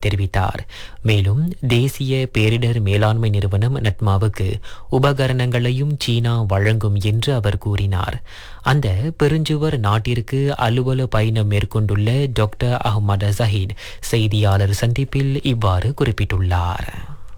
தெரிவித்தார் மேலும் தேசிய பேரிடர் மேலாண்மை நிறுவனம் நட்மாவுக்கு உபகரணங்களையும் சீனா வழங்கும் என்று அவர் கூறினார் அந்த பெருஞ்சுவர் நாட்டிற்கு அலுவல பயணம் மேற்கொண்டுள்ள டாக்டர் அஹ்மத் ஜஹீத் செய்தியாளர் சந்திப்பில் இவ்வாறு குறிப்பிட்டுள்ளார்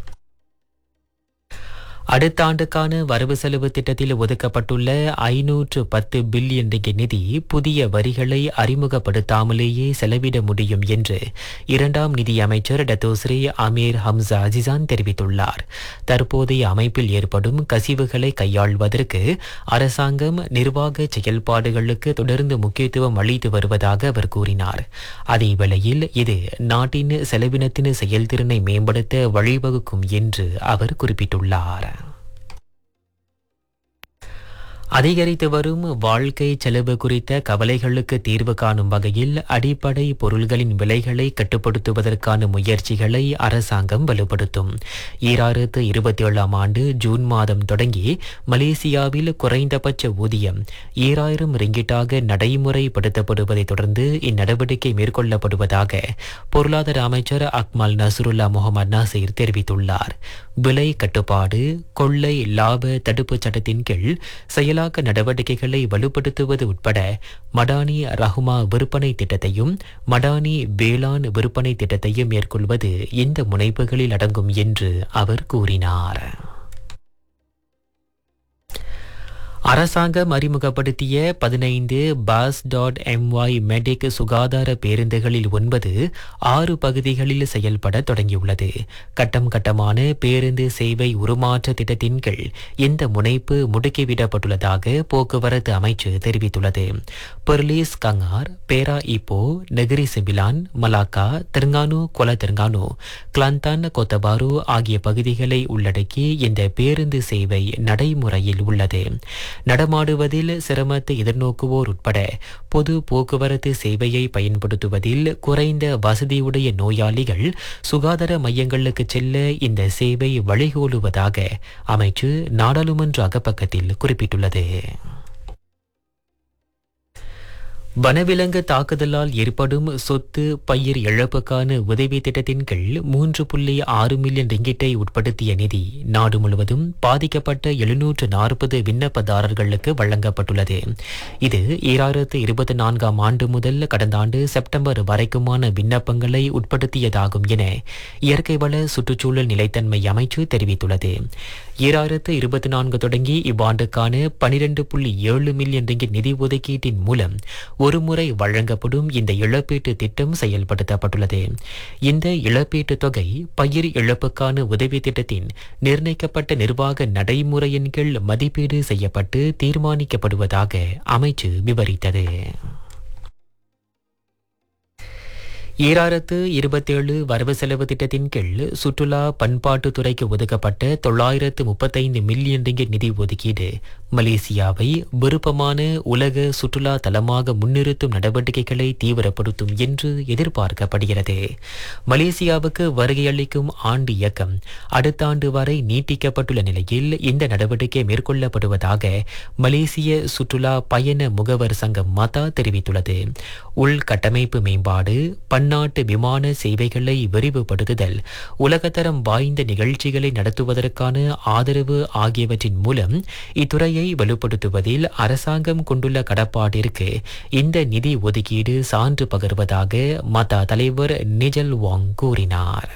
அடுத்த ஆண்டுக்கான வரவு செலவு திட்டத்தில் ஒதுக்கப்பட்டுள்ள ஐநூற்று பத்து பில்லியன் ரிங்கிட் நிதி புதிய வரிகளை அறிமுகப்படுத்தாமலேயே செலவிட முடியும் என்று இரண்டாம் நிதி அமைச்சர் டத்தோஸ்ரீ அமீர் ஹம்சா அஜிசான் தெரிவித்துள்ளார் தற்போதைய அமைப்பில் ஏற்படும் கசிவுகளை கையாள்வதற்கு அரசாங்கம் நிர்வாக செயல்பாடுகளுக்கு தொடர்ந்து முக்கியத்துவம் அளித்து வருவதாக அவர் கூறினார் அதே வேளையில் இது நாட்டின் செலவினத்தின் செயல்திறனை மேம்படுத்த வழிவகுக்கும் என்று அவர் குறிப்பிட்டுள்ளார் அதிகரித்து வரும் வாழ்க்கை செலவு குறித்த கவலைகளுக்கு தீர்வு காணும் வகையில் அடிப்படை பொருள்களின் விலைகளை கட்டுப்படுத்துவதற்கான முயற்சிகளை அரசாங்கம் வலுப்படுத்தும் ஈராயிரத்து இருபத்தி ஏழாம் ஆண்டு ஜூன் மாதம் தொடங்கி மலேசியாவில் குறைந்தபட்ச ஊதியம் ஈராயிரம் ரிங்கிட்டாக நடைமுறைப்படுத்தப்படுவதை தொடர்ந்து இந்நடவடிக்கை மேற்கொள்ளப்படுவதாக பொருளாதார அமைச்சர் அக்மல் நசருல்லா முகமது நாசீர் தெரிவித்துள்ளார் விலை கட்டுப்பாடு கொள்ளை லாப தடுப்புச் சட்டத்தின் கீழ் செயலாக்க நடவடிக்கைகளை வலுப்படுத்துவது உட்பட மடானி ரஹ்மா விற்பனை திட்டத்தையும் மடானி வேளாண் விற்பனை திட்டத்தையும் மேற்கொள்வது இந்த முனைப்புகளில் அடங்கும் என்று அவர் கூறினார் அரசாங்கம் அறிமுகப்படுத்திய பதினைந்து பாஸ் டாட் எம்ஒய் மெடிக் சுகாதார பேருந்துகளில் ஒன்பது ஆறு பகுதிகளில் செயல்பட தொடங்கியுள்ளது கட்டம் கட்டமான பேருந்து சேவை உருமாற்ற திட்டத்தின் கீழ் இந்த முனைப்பு முடுக்கிவிடப்பட்டுள்ளதாக போக்குவரத்து அமைச்சு தெரிவித்துள்ளது பெர்லீஸ் கங்கார் பேரா இப்போ நெகிரி சிம்பிலான் மலாக்கா தெலுங்கானு கொல தெலுங்கானு கிளாந்தான் கொத்தபாரு ஆகிய பகுதிகளை உள்ளடக்கி இந்த பேருந்து சேவை நடைமுறையில் உள்ளது நடமாடுவதில் சிரமத்தை எதிர்நோக்குவோர் உட்பட பொது போக்குவரத்து சேவையை பயன்படுத்துவதில் குறைந்த வசதியுடைய நோயாளிகள் சுகாதார மையங்களுக்கு செல்ல இந்த சேவை வழிகோலுவதாக அமைச்சு நாடாளுமன்ற அகப்பக்கத்தில் குறிப்பிட்டுள்ளது வனவிலங்கு தாக்குதலால் ஏற்படும் சொத்து பயிர் இழப்புக்கான உதவி திட்டத்தின் கீழ் மூன்று புள்ளி ஆறு மில்லியன் ரிங்கிட்டை உட்படுத்திய நிதி நாடு முழுவதும் பாதிக்கப்பட்ட எழுநூற்று நாற்பது விண்ணப்பதாரர்களுக்கு வழங்கப்பட்டுள்ளது இது ஈராயிரத்து இருபத்தி நான்காம் ஆண்டு முதல் கடந்த ஆண்டு செப்டம்பர் வரைக்குமான விண்ணப்பங்களை உட்படுத்தியதாகும் என இயற்கை வள சுற்றுச்சூழல் நிலைத்தன்மை அமைச்சு தெரிவித்துள்ளது ஈராயிரத்து இருபத்தி நான்கு தொடங்கி இவ்வாண்டுக்கான பனிரெண்டு புள்ளி ஏழு மில்லியன் ரிங்கிட் நிதி ஒதுக்கீட்டின் மூலம் ஒருமுறை வழங்கப்படும் இந்த இழப்பீட்டு திட்டம் செயல்படுத்தப்பட்டுள்ளது இந்த இழப்பீட்டு தொகை பயிர் இழப்புக்கான உதவி திட்டத்தின் நிர்ணயிக்கப்பட்ட நிர்வாக நடைமுறையின் கீழ் மதிப்பீடு செய்யப்பட்டு தீர்மானிக்கப்படுவதாக அமைச்சு விவரித்தது ஈராயிரத்து இருபத்தேழு வரவு செலவு திட்டத்தின் கீழ் சுற்றுலா பண்பாட்டுத் துறைக்கு ஒதுக்கப்பட்ட தொள்ளாயிரத்து முப்பத்தைந்து மில்லியன் ரிங்கிட் நிதி ஒதுக்கீடு மலேசியாவை விருப்பமான உலக சுற்றுலா தலமாக முன்னிறுத்தும் நடவடிக்கைகளை தீவிரப்படுத்தும் என்று எதிர்பார்க்கப்படுகிறது மலேசியாவுக்கு வருகையளிக்கும் ஆண்டு இயக்கம் அடுத்த ஆண்டு வரை நீட்டிக்கப்பட்டுள்ள நிலையில் இந்த நடவடிக்கை மேற்கொள்ளப்படுவதாக மலேசிய சுற்றுலா பயண முகவர் சங்கம் மதா தெரிவித்துள்ளது உள்கட்டமைப்பு மேம்பாடு பன்னாட்டு விமான சேவைகளை விரிவுபடுத்துதல் உலகத்தரம் வாய்ந்த நிகழ்ச்சிகளை நடத்துவதற்கான ஆதரவு ஆகியவற்றின் மூலம் இத்துறையை வலுப்படுத்துவதில் அரசாங்கம் கொண்டுள்ள கடப்பாட்டிற்கு இந்த நிதி ஒதுக்கீடு சான்று பகர்வதாக மதா தலைவர் நிஜல் வாங் கூறினார்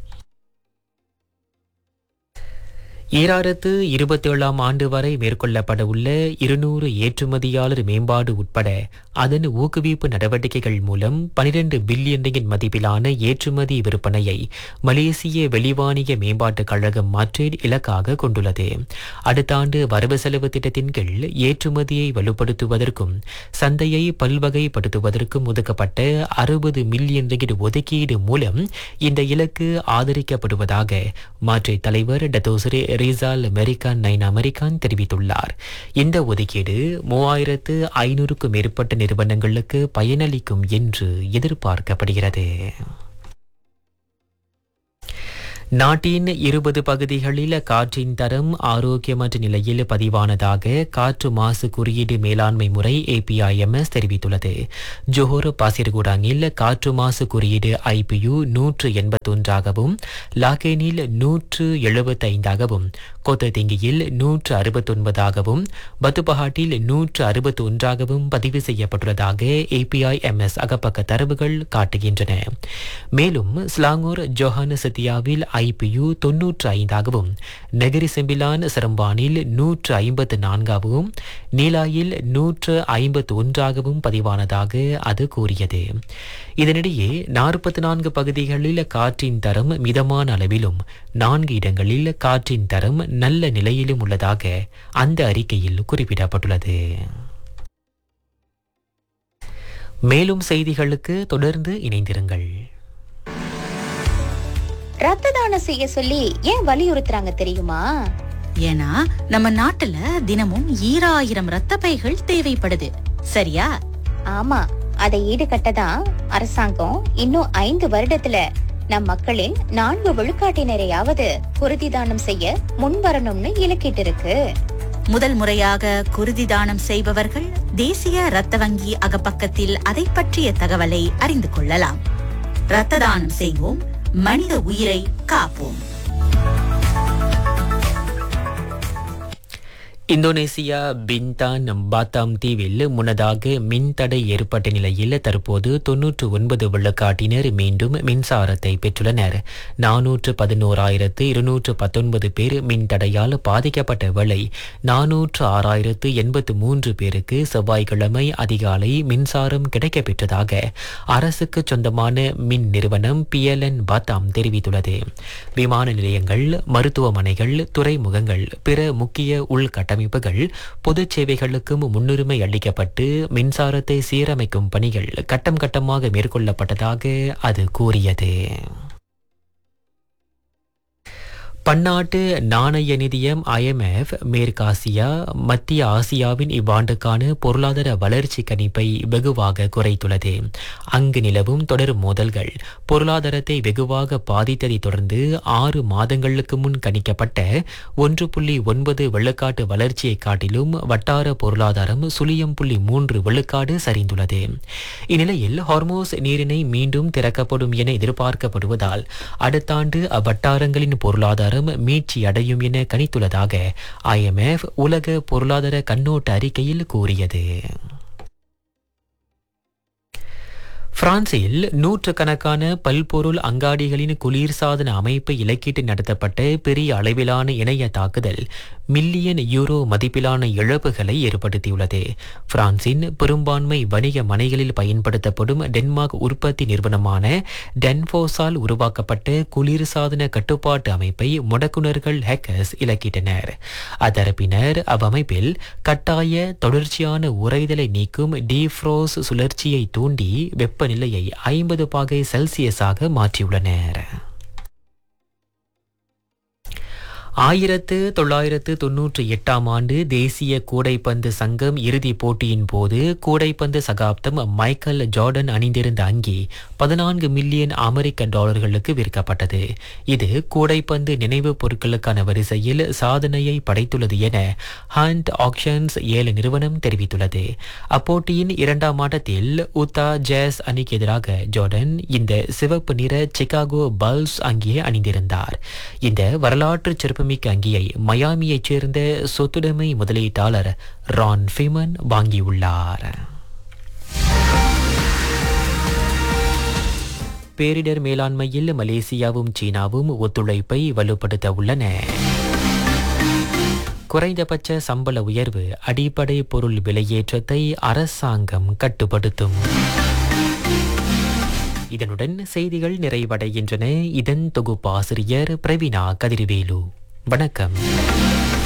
ஈராயிரத்து இருபத்தேழாம் ஆண்டு வரை மேற்கொள்ளப்பட உள்ள இருநூறு ஏற்றுமதியாளர் மேம்பாடு உட்பட அதன் ஊக்குவிப்பு நடவடிக்கைகள் மூலம் பனிரெண்டு பில்லியன் ரிங்கிட் மதிப்பிலான ஏற்றுமதி விற்பனையை மலேசிய வெளிவாணிக மேம்பாட்டுக் கழகம் மாற்றி இலக்காக கொண்டுள்ளது அடுத்த ஆண்டு வரவு செலவு திட்டத்தின் கீழ் ஏற்றுமதியை வலுப்படுத்துவதற்கும் சந்தையை பல்வகைப்படுத்துவதற்கும் ஒதுக்கப்பட்ட அறுபது மில்லியன் ரிங்கிட் ஒதுக்கீடு மூலம் இந்த இலக்கு ஆதரிக்கப்படுவதாக மாற்றி தலைவர் டத்தோசரே ரிசால் அமெரிக்கான் நைன் அமெரிக்கான் தெரிவித்துள்ளார் இந்த ஒதுக்கீடு மூவாயிரத்து ஐநூறுக்கும் மேற்பட்ட நிறுவனங்களுக்கு பயனளிக்கும் என்று எதிர்பார்க்கப்படுகிறது நாட்டின் இருபது பகுதிகளில் காற்றின் தரம் ஆரோக்கியமற்ற நிலையில் பதிவானதாக காற்று மாசு குறியீடு மேலாண்மை முறை ஏபிஐஎம்எஸ் தெரிவித்துள்ளது ஜோஹர் பாசிர்குடாங்கில் காற்று மாசு குறியீடு ஐபியு நூற்று எண்பத்தொன்றாகவும் லாகேனில் நூற்று எழுபத்தைந்தாகவும் கொத்ததிங்கியில் நூற்று அறுபத்தொன்பதாகவும் பத்துபஹாட்டில் நூற்று அறுபத்தி ஒன்றாகவும் பதிவு செய்யப்பட்டுள்ளதாக ஏபிஐஎம்எஸ் அகப்பக்க தரவுகள் காட்டுகின்றன மேலும் ஸ்லாங்கூர் ஜோஹான சத்தியாவில் ஐபியு தொன்னூற்று ஐந்தாகவும் நெகிரி செம்பிலான் சிரம்பானில் நூற்று ஐம்பத்து நான்காகவும் நீலாயில் நூற்று ஐம்பத்து ஒன்றாகவும் பதிவானதாக அது கூறியது இதனிடையே நாற்பத்தி நான்கு பகுதிகளில் காற்றின் தரம் மிதமான அளவிலும் நான்கு இடங்களில் காற்றின் தரம் நல்ல நிலையிலும் உள்ளதாக அந்த அறிக்கையில் குறிப்பிடப்பட்டுள்ளது மேலும் செய்திகளுக்கு தொடர்ந்து இணைந்திருங்கள் ரத்த தானம் செய்ய சொல்லி ஏன் வலியுறுத்துறாங்க தெரியுமா ஏன்னா நம்ம நாட்டுல தினமும் ஈராயிரம் ரத்த பைகள் தேவைப்படுது சரியா ஆமா அதை ஈடுகட்ட தான் அரசாங்கம் இன்னும் ஐந்து வருடத்துல நம் மக்களின் நான்கு விழுக்காட்டினரையாவது குருதி தானம் செய்ய முன்வரணும்னு இலக்கிட்டு இருக்கு முதல் முறையாக குருதி தானம் செய்பவர்கள் தேசிய ரத்த வங்கி அகப்பக்கத்தில் அதை பற்றிய தகவலை அறிந்து கொள்ளலாம் ரத்த தானம் செய்வோம் மனித உயிரை காப்போம் இந்தோனேசியா பின்தான் பாத்தாம் தீவில் முன்னதாக மின்தடை ஏற்பட்ட நிலையில் தற்போது தொன்னூற்று ஒன்பது விழுக்காட்டினர் மீண்டும் மின்சாரத்தை பெற்றுள்ளனர் நானூற்று பதினோராயிரத்து இருநூற்று பத்தொன்பது பேர் மின்தடையால் பாதிக்கப்பட்ட வேளை நானூற்று ஆறாயிரத்து எண்பத்து மூன்று பேருக்கு செவ்வாய்க்கிழமை அதிகாலை மின்சாரம் கிடைக்கப்பெற்றதாக அரசுக்கு சொந்தமான மின் நிறுவனம் பிஎல்என் பாத்தாம் தெரிவித்துள்ளது விமான நிலையங்கள் மருத்துவமனைகள் துறைமுகங்கள் பிற முக்கிய உள்கட்டமைப்புகள் பொது சேவைகளுக்கும் முன்னுரிமை அளிக்கப்பட்டு மின்சாரத்தை சீரமைக்கும் பணிகள் கட்டம் கட்டமாக மேற்கொள்ளப்பட்டதாக அது கூறியது பன்னாட்டு நாணய நிதியம் ஐஎம்எஃப் மேற்காசியா மத்திய ஆசியாவின் இவ்வாண்டுக்கான பொருளாதார வளர்ச்சி கணிப்பை வெகுவாக குறைத்துள்ளது அங்கு நிலவும் தொடர் மோதல்கள் பொருளாதாரத்தை வெகுவாக பாதித்ததை தொடர்ந்து ஆறு மாதங்களுக்கு முன் கணிக்கப்பட்ட ஒன்று புள்ளி ஒன்பது வெள்ளக்காட்டு வளர்ச்சியை காட்டிலும் வட்டார பொருளாதாரம் சுழியம் புள்ளி மூன்று வெள்ளக்காடு சரிந்துள்ளது இந்நிலையில் ஹார்மோஸ் நீரிணை மீண்டும் திறக்கப்படும் என எதிர்பார்க்கப்படுவதால் அடுத்த ஆண்டு அவ்வட்டாரங்களின் பொருளாதாரம் மீட்சி அடையும் என கணித்துள்ளதாக ஐஎம்எஃப் உலக பொருளாதார கண்ணோட்ட அறிக்கையில் கூறியது பிரான்சில் நூற்றுக்கணக்கான பல்பொருள் அங்காடிகளின் குளிர்சாதன அமைப்பை இலக்கிட்டு நடத்தப்பட்ட பெரிய அளவிலான இணைய தாக்குதல் மில்லியன் யூரோ மதிப்பிலான இழப்புகளை ஏற்படுத்தியுள்ளது பிரான்சின் பெரும்பான்மை வணிக மனைகளில் பயன்படுத்தப்படும் டென்மார்க் உற்பத்தி நிறுவனமான டென்ஃபோஸால் உருவாக்கப்பட்ட குளிர்சாதன கட்டுப்பாட்டு அமைப்பை முடக்குனர்கள் ஹேக்கர்ஸ் இலக்கிட்டனர் அதரப்பினர் அவ்வமைப்பில் கட்டாய தொடர்ச்சியான உறைதலை நீக்கும் டீஃப்ரோஸ் சுழற்சியை தூண்டி வெப்பநிலையை ஐம்பது பாகை செல்சியஸாக மாற்றியுள்ளனர் ஆயிரத்து தொள்ளாயிரத்து தொன்னூற்றி எட்டாம் ஆண்டு தேசிய கூடைப்பந்து சங்கம் இறுதிப் போட்டியின் போது கூடைப்பந்து சகாப்தம் மைக்கேல் ஜார்டன் அணிந்திருந்த அங்கி பதினான்கு மில்லியன் அமெரிக்க டாலர்களுக்கு விற்கப்பட்டது இது கூடைப்பந்து நினைவுப் பொருட்களுக்கான வரிசையில் சாதனையை படைத்துள்ளது என ஹண்ட் ஆக்ஷன்ஸ் ஏழு நிறுவனம் தெரிவித்துள்ளது அப்போட்டியின் இரண்டாம் ஆட்டத்தில் உத்தா ஜேஸ் அணிக்கு எதிராக ஜார்டன் இந்த சிவப்பு நிற சிகாகோ பல்ஸ் அங்கியை அணிந்திருந்தார் இந்த வரலாற்று சிறப்புமிக்க அங்கியை மயாமியைச் சேர்ந்த சொத்துடைமை முதலீட்டாளர் ரான் ஃபிமன் வாங்கியுள்ளார் பேரிடர் மேலாண்மையில் மலேசியாவும் சீனாவும் ஒத்துழைப்பை வலுப்படுத்த உள்ளன குறைந்தபட்ச சம்பள உயர்வு அடிப்படை பொருள் விலையேற்றத்தை அரசாங்கம் கட்டுப்படுத்தும் இதனுடன் செய்திகள் நிறைவடைகின்றன இதன் தொகுப்பாசிரியர் பிரவீனா கதிர்வேலு வணக்கம்